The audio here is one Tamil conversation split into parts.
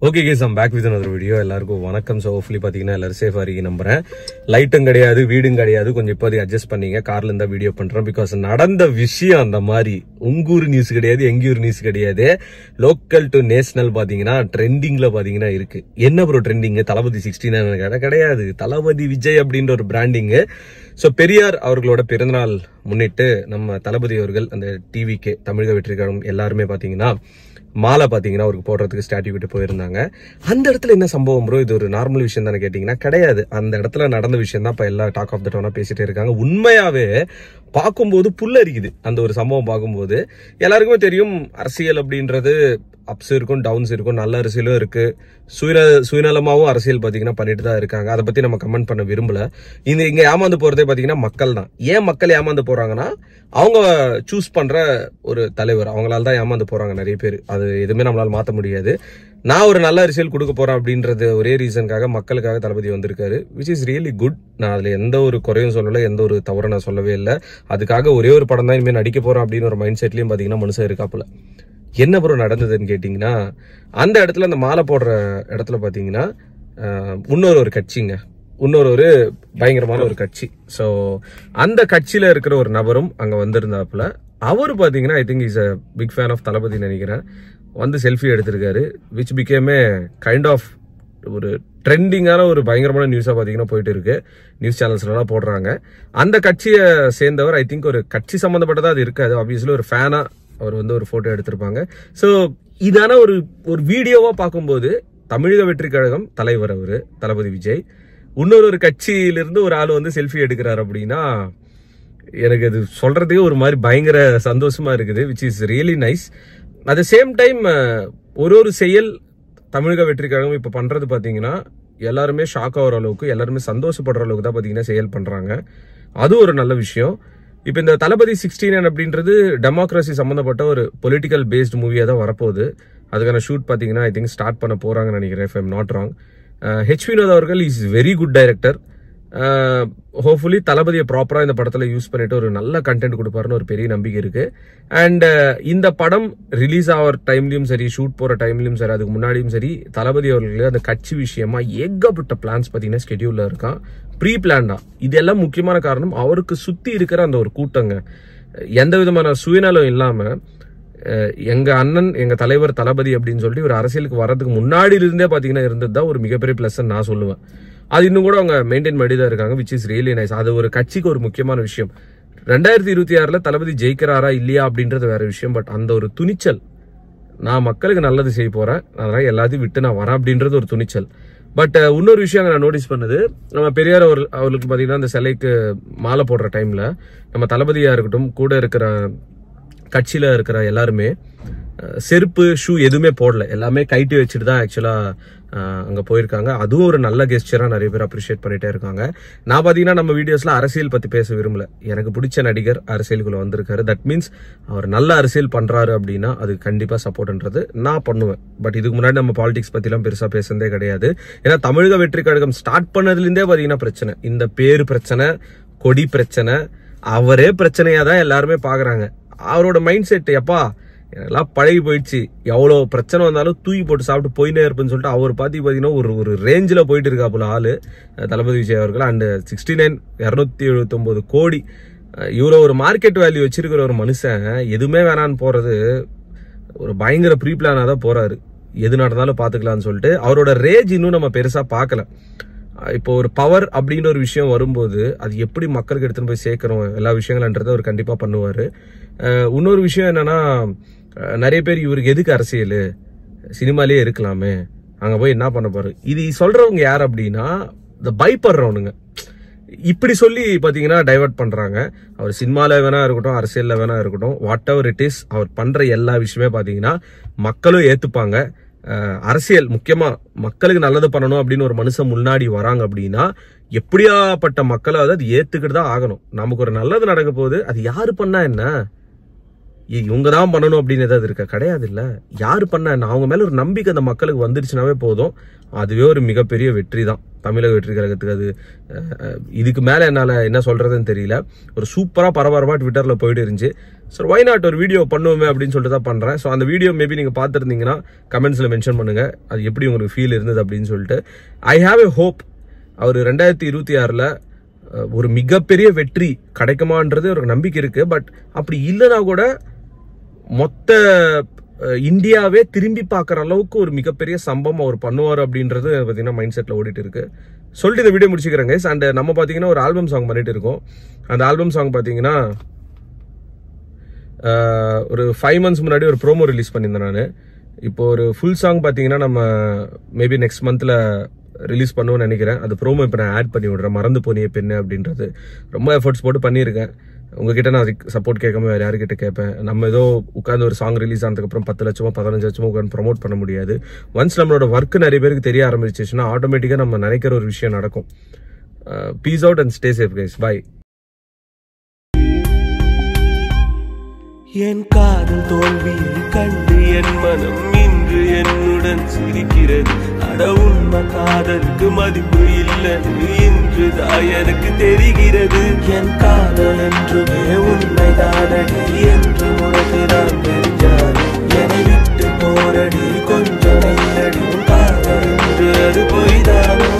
okay guys I'm back with another video எல்லாருக்கும் வணக்கம் ஸோ ஹோப்ஃபுல்லி பார்த்தீங்கன்னா எல்லாரும் சேஃபாக இருக்கீங்க நம்புறேன் லைட்டும் கிடையாது வீடும் கிடையாது கொஞ்சம் இப்போதைக்கு அட்ஜஸ்ட் பண்ணீங்க கார்ல இருந்தா வீடியோ பண்றேன் பிகாஸ் நடந்த விஷயம் அந்த மாதிரி உங்கூர் நியூஸ் கிடையாது எங்கூர் நியூஸ் கிடையாது லோக்கல் டு நேஷனல் பார்த்தீங்கன்னா ட்ரெண்டிங்ல பார்த்தீங்கன்னா இருக்கு என்ன ப்ரோ ட்ரெண்டிங் தளபதி சிக்ஸ்டி நைன் கிடையாது தளபதி விஜய் அப்படின்ற ஒரு பிராண்டிங் ஸோ பெரியார் அவர்களோட பிறந்தநாள் முன்னிட்டு நம்ம தளபதி அவர்கள் அந்த டிவிக்கு தமிழக வெற்றிக்கழகம் எல்லாருமே பார்த்தீங்கன்னா மாலை பாத்தீங்கன்னா அவருக்கு போடுறதுக்கு ஸ்டாட்யூ கிட்ட போயிருந்தாங்க அந்த இடத்துல என்ன சம்பவம் ப்ரோ இது ஒரு நார்மல் விஷயம் தானே கேட்டீங்கன்னா கிடையாது அந்த இடத்துல நடந்த விஷயம் தான் இப்ப எல்லா டாக் ஆஃப் த டவுனா பேசிட்டே இருக்காங்க உண்மையாவே பார்க்கும்போது புல்லரிக்குது அந்த ஒரு சம்பவம் பார்க்கும்போது எல்லாருக்குமே தெரியும் அரசியல் அப்படின்றது அப்ஸ் இருக்கும் டவுன்ஸ் இருக்கும் நல்ல அரசியலும் இருக்கு சுய சுயநலமாவும் அரசியல் பாத்தீங்கன்னா பண்ணிட்டு தான் இருக்காங்க அதை பத்தி நம்ம கமெண்ட் பண்ண விரும்பல இந்த இங்க ஏமாந்து போறதே பாத்தீங்கன்னா மக்கள் தான் ஏன் மக்கள் ஏமாந்து போறாங்கன்னா அவங்க சூஸ் பண்ற ஒரு தலைவர் அவங்களால தான் ஏமாந்து போறாங்க நிறைய பேர் அது எதுவுமே நம்மளால மாத்த முடியாது நான் ஒரு நல்ல அரசியல் கொடுக்க போறேன் அப்படின்றது ஒரே ரீசனுக்காக மக்களுக்காக தளபதி வந்திருக்காரு விச் இஸ் ரியலி குட் நான் அதுல எந்த ஒரு குறையும் சொல்லல எந்த ஒரு தவறும் நான் சொல்லவே இல்லை அதுக்காக ஒரே ஒரு படம் தான் இனிமேல் நடிக்க போறேன் அப்படின்னு ஒரு மைண்ட் செட்லயும் பாத்தீங்கன்னா மனுஷன் இருக்காப்புல என்ன ப்ரோ நடந்ததுன்னு கேட்டிங்கன்னா அந்த இடத்துல அந்த மாலை போடுற இடத்துல பார்த்தீங்கன்னா அஹ், இன்னொரு ஒரு கட்சிங்க இன்னொரு ஒரு பயங்கரமான ஒரு கட்சி ஸோ அந்த கட்சியில இருக்கிற ஒரு நபரும் அங்க வந்திருந்தாப்புல அவர் பாத்தீங்கன்னா I think is a big fan of Thalapathy நினைக்கிறேன் வந்து செல்ஃபி எடுத்திருக்காரு விச் பிகேமே கைண்ட் ஆஃப் ஒரு ட்ரெண்டிங்கான ஒரு பயங்கரமான நியூஸா பாத்தீங்கன்னா போயிட்டு இருக்கு நியூஸ் சேனல்ஸ்லாம் போடுறாங்க அந்த கட்சியை சேர்ந்தவர் ஐ திங்க் ஒரு கட்சி சம்பந்தப்பட்டதா அது இருக்காது ஆப்வியஸ்லி ஒரு ஃபேனா அவர் வந்து ஒரு போட்டோ எடுத்திருப்பாங்க ஸோ இதான ஒரு ஒரு வீடியோவா பார்க்கும்போது தமிழக வெற்றி கழகம் தலைவர் அவரு தளபதி விஜய் இன்னொரு ஒரு கட்சியிலிருந்து ஒரு ஆள் வந்து செல்ஃபி எடுக்கிறார் அப்படின்னா எனக்கு அது சொல்றதுக்கே ஒரு மாதிரி பயங்கர சந்தோஷமா இருக்குது which is really nice at the same time ஒரு ஒரு செயல் தமிழக வெற்றி கழகம் இப்ப பண்றது பாத்தீங்கன்னா எல்லாருமே ஷாக் ஆகிற அளவுக்கு எல்லாருமே சந்தோஷப்படுற அளவுக்கு தான் பாத்தீங்கன்னா செயல் பண்றாங்க அது ஒரு நல்ல விஷயம் இப்போ இந்த தளபதி சிக்ஸ்டி நைன் அப்படின்றது டெமோக்ரஸி சம்மந்தப்பட்ட ஒரு பொலிட்டிக்கல் பேஸ்ட் மூவியாக தான் வரப்போகுது அதுக்கான ஷூட் பார்த்தீங்கன்னா ஐ திங்க் ஸ்டார்ட் பண்ண போறாங்கன்னு நினைக்கிறேன் if I'm not wrong H Vinoth அவர்கள் is very good director hopefully தளபதியை ப்ராப்பராக இந்த படத்தில் யூஸ் பண்ணிட்டு ஒரு நல்ல கண்டென்ட் கொடுப்பாருன்னு ஒரு பெரிய நம்பிக்கை இருக்கு அண்ட் இந்த படம் ரிலீஸ் ஆகிற டைம்லயும் சரி ஷூட் போற டைம்லயும் சரி அதுக்கு முன்னாடியும் சரி தளபதி அவர்களுக்கு அந்த கட்சி விஷயமா ஏகப்பட்ட பிளான்ஸ் பார்த்தீங்கன்னா ஸ்கெடியூல்ல இருக்கான் ப்ரீ பிளான்டா இதெல்லாம் முக்கியமான காரணம் அவருக்கு சுத்தி இருக்கிற அந்த ஒரு கூட்டங்க எந்த விதமான சுயநலம் இல்லாம அஹ், எங்க அண்ணன் எங்க தலைவர் தளபதி அப்படின்னு சொல்லிட்டு ஒரு அரசியலுக்கு வர்றதுக்கு முன்னாடியில இருந்தே பாத்தீங்கன்னா இருந்தது தான் ஒரு மிகப்பெரிய பிளஸ் நான் சொல்லுவேன் அது இன்னும் கூட அவங்க மெயின்டைன் பண்ணி தான் இருக்காங்க விச் இஸ் ரியலி நைஸ் அது ஒரு கட்சிக்கு ஒரு முக்கியமான விஷயம் ரெண்டாயிரத்தி இருபத்தி ஆறுல தளபதி ஜெயிக்கிறாரா இல்லையா அப்படின்றது வேற விஷயம் பட் அந்த ஒரு துணிச்சல் நான் மக்களுக்கு நல்லது செய்ய போறேன் அதனால எல்லாத்தையும் விட்டு நான் வரேன் அப்படின்றது ஒரு துணிச்சல் பட் இன்னொரு விஷயம் அங்க நான் நோட்டீஸ் பண்ணது நம்ம பெரியார் அவர் அவர்களுக்கு பாத்தீங்கன்னா அந்த சிலைக்கு மாலை போடுற டைம்ல நம்ம தளபதியா இருக்கட்டும் கூட இருக்கிற கட்சியில இருக்கிற எல்லாருமே அஹ், செருப்பு ஷூ எதுவுமே போடல எல்லாமே கைட்டி வச்சுட்டு தான் ஆக்சுவலா அங்க போயிருக்காங்க அதுவும் ஒரு நல்ல கெஸ்டரா நிறைய பேர் அப்ரிஷியேட் பண்ணிட்டே இருக்காங்க நான் பாத்தீங்கன்னா நம்ம வீடியோஸ்ல அரசியல் பத்தி பேச விரும்பல எனக்கு பிடிச்ச நடிகர் அரசியலுக்குள்ள வந்திருக்காரு தட் மீன்ஸ் அவர் நல்ல அரசியல் பண்றாரு அப்படின்னா அது கண்டிப்பா சப்போர்ட்ன்றது நான் பண்ணுவேன் பட் இதுக்கு முன்னாடி நம்ம பாலிடிக்ஸ் பத்தி எல்லாம் பெருசா பேசுனதே கிடையாது ஏன்னா தமிழக வெற்றி கழகம் ஸ்டார்ட் பண்ணதுல இருந்தே பாத்தீங்கன்னா பிரச்சனை இந்த பேரு பிரச்சனை கொடி பிரச்சனை அவரே பிரச்சனையா தான் எல்லாருமே பாக்குறாங்க அவரோட மைண்ட் செட் எப்பா எல்லாம் பழகி போயிடுச்சு எவ்வளவு பிரச்சனை வந்தாலும் தூக்கி போட்டு சாப்பிட்டு போயினே இருப்புன்னு சொல்லிட்டு அவர் பாத்தி பாத்தீங்கன்னா ஒரு ஒரு ரேஞ்சில் போயிட்டு இருக்காப்புல ஆளு அஹ் தளபதி விஜய் அவர்கள் அண்ட் சிக்ஸ்டி நைன் இரநூத்தி எழுபத்தி கோடி அஹ் இவ்வளவு ஒரு மார்க்கெட் வேல்யூ வச்சிருக்கிற ஒரு மனுஷன் எதுவுமே வேணான்னு போறது ஒரு பயங்கர ப்ரீ பிளானா தான் போறாரு எது நடந்தாலும் பாத்துக்கலாம்னு சொல்லிட்டு அவரோட ரேஜ் இன்னும் நம்ம பெருசா பார்க்கல அஹ் இப்போ ஒரு பவர் அப்படின்ற ஒரு விஷயம் வரும்போது அது எப்படி மக்களுக்கு எடுத்துன்னு போய் சேர்க்கிறோம் எல்லா விஷயங்கள்ன்றதை அவர் கண்டிப்பா பண்ணுவாரு அஹ் இன்னொரு விஷயம் என்னன்னா அஹ் நிறைய பேர் இவருக்கு எதுக்கு அரசியல் சினிமாலேயே இருக்கலாமே அங்க போய் என்ன பண்ண போறாரு இது சொல்றவங்க யார் அப்படின்னா இந்த பயப்படுறவனுங்க இப்படி சொல்லி பாத்தீங்கன்னா டைவர்ட் பண்றாங்க அவர் சினிமால வேணா இருக்கட்டும் அரசியல்ல வேணா இருக்கட்டும் வாட் எவர் இட் இஸ் அவர் பண்ற எல்லா விஷயமே பாத்தீங்கன்னா மக்களும் ஏத்துப்பாங்க அஹ் அரசியல் முக்கியமா மக்களுக்கு நல்லது பண்ணணும் அப்படின்னு ஒரு மனுஷன் முன்னாடி வராங்க அப்படின்னா எப்படியாப்பட்ட மக்களும் அதை அது ஏத்துக்கிட்டு தான் ஆகணும் நமக்கு ஒரு நல்லது நடக்க போகுது அது யாரு பண்ணா என்ன இ- இவங்க தான் பண்ணணும் அப்படின்னு ஏதாவது இருக்கா கிடையாது இல்ல யாரு பண்ண நான் அவங்க மேல ஒரு நம்பிக்கை அந்த மக்களுக்கு வந்துருச்சுனாவே போதும் அதுவே ஒரு மிகப்பெரிய வெற்றி தான் தமிழக வெற்றி கழகத்துக்கு அது அஹ், அஹ், இதுக்கு மேல என்னால என்ன சொல்றதுன்னு தெரியல ஒரு சூப்பரா பரபரப்பா ட்விட்டர்ல போயிட்டு இருந்துச்சு ஸோ ஒய் நாட் ஒரு வீடியோ பண்ணுவோமே அப்படின்னு சொல்லிட்டு தான் பண்றேன் ஸோ அந்த வீடியோ மேபி நீங்க பார்த்துருந்தீங்கன்னா கமெண்ட்ஸ்ல மென்ஷன் பண்ணுங்க அது எப்படி உங்களுக்கு ஃபீல் இருந்தது அப்படின்னு சொல்லிட்டு ஐ ஹாவ் எ ஹோப் அவர் ரெண்டாயிரத்தி இருபத்தி ஆறுல அஹ், ஒரு மிகப்பெரிய வெற்றி கிடைக்குமான்றது ஒரு நம்பிக்கை இருக்கு பட் அப்படி இல்லைனா கூட மொத்த அஹ், இந்தியாவே திரும்பி பார்க்குற அளவுக்கு ஒரு மிகப்பெரிய சம்பவம் அவர் பண்ணுவார் அப்படின்றது பார்த்தீங்கன்னா மைண்ட் செட்டில் ஓடிட்டு இருக்கு சொல்லிட்டு இந்த வீடியோ முடிச்சுக்கிறேங்க அண்ட் நம்ம பார்த்தீங்கன்னா ஒரு ஆல்பம் சாங் பண்ணிட்டு இருக்கோம் அந்த ஆல்பம் சாங் பார்த்தீங்கன்னா அஹ், ஒரு ஃபைவ் மந்த்ஸ் முன்னாடி ஒரு ப்ரோமோ ரிலீஸ் பண்ணியிருந்தேன் நான் இப்போ ஒரு ஃபுல் சாங் பார்த்தீங்கன்னா நம்ம மேபி நெக்ஸ்ட் மந்த்தில் ரிலீஸ் பண்ணுவோம்னு நினைக்கிறேன் அது ப்ரோமோ இப்போ நான் ஆட் பண்ணி விடுறேன் மறந்து போனிய பெண்ணு அப்படின்றது ரொம்ப எஃபர்ட்ஸ் போட்டு பண்ணியிருக்கேன் உங்ககிட்ட நான் சப்போர்ட் கேட்காம வேற யார்கிட்ட கேட்பேன் நம்ம ஏதோ உட்காந்து ஒரு சாங் ரிலீஸ் ஆனதுக்கப்புறம் பத்து லட்சமோ பதினஞ்சு லட்சமோ உட்காந்து ப்ரமோட் பண்ண முடியாது ஒன்ஸ் நம்மளோட ஒர்க் நிறைய பேருக்கு தெரிய ஆரம்பிச்சிச்சுன்னா ஆட்டோமேட்டிக்காக நம்ம நினைக்கிற ஒரு விஷயம் நடக்கும் peace out and stay safe guys bye என் காதல் தோல்வியை கண்டு என் மனம் இன்று என்னுடன் சிரிக்கிறது அட உண்மை காதலுக்கு மதிப்பு இல்லது இன்று தான் எனக்கு தெரிகிறது என் காதல் என்றுமே உண்மைதானடி என்று உனக்கு நான் தெரிஞ்சாரு என்னை விட்டு போரடி கொஞ்சம் இல்லடி உன் காதல் என்று அது பொய்தானோ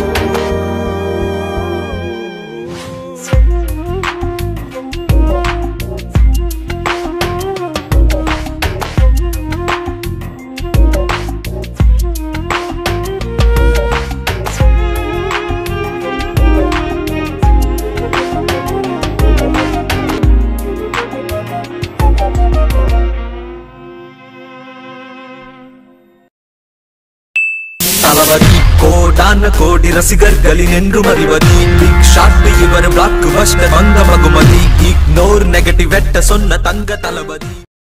தளபதி கோடான கோடி ரசிகர்களின் என்றும் அறிவதி பிக் ஷாட் இவர் பிளாக் பஸ்டர் வந்த மகுமதி இக்னோர் நெகட்டிவ் வெட்ட சொன்ன தங்க தளபதி